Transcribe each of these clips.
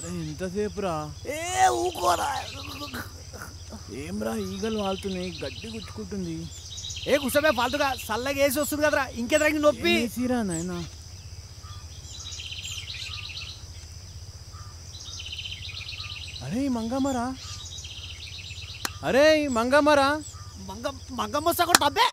అరే ఎంతసేపురా ఏ ఊకోరా ఏమ్రా ఈగలు వాళ్తున్నాయి గడ్డి గుచ్చుకుంటుంది ఏ కుసమే ఫాల్తుగా చల్లగా వేసి వస్తుంది కదరా ఇంకెదరా నొప్పి ఏసీరా నాయనా అరే ఈ మంగమ్మరా అరే ఈ మంగమ్మరా మంగ మంగమ్మ సగం డబ్బే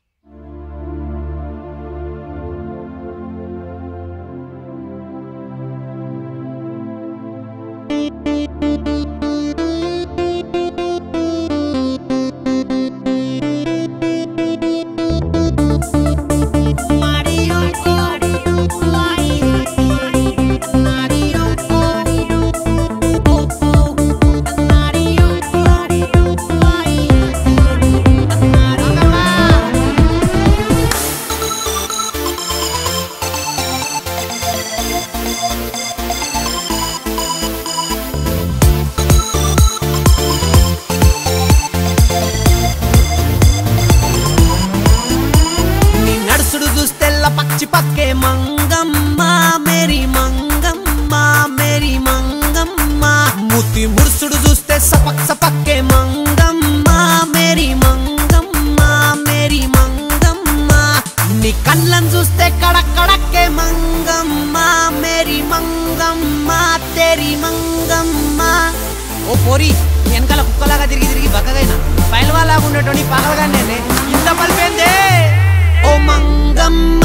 నీ నడుసుడు చూస్తెల్ల పచ్చి పక్కే మంగమ్మ మేరీ మంగమ్మ మేరీ మంగమ్మ ముతి ముడుసుడు చూస్తే సపక్ సపక్కే మంగమ్మ మేరీ మంగమ్మ మేరీ మంగమ్మ నీ కళ్ళను చూస్తే కడక్ కడక్కే మంగమ్మ మేరీ మంగమ్మ తేరీ మంగమ్మ ఓ పోరి వెనకాల కుక్కలాగా తిరిగి తిరిగి బక్కగైనా పైన వాళ్ళగా ఉండేటోని పగలగా నేనే ఇంత పలిపోయిందే ఓ మంగమ్మ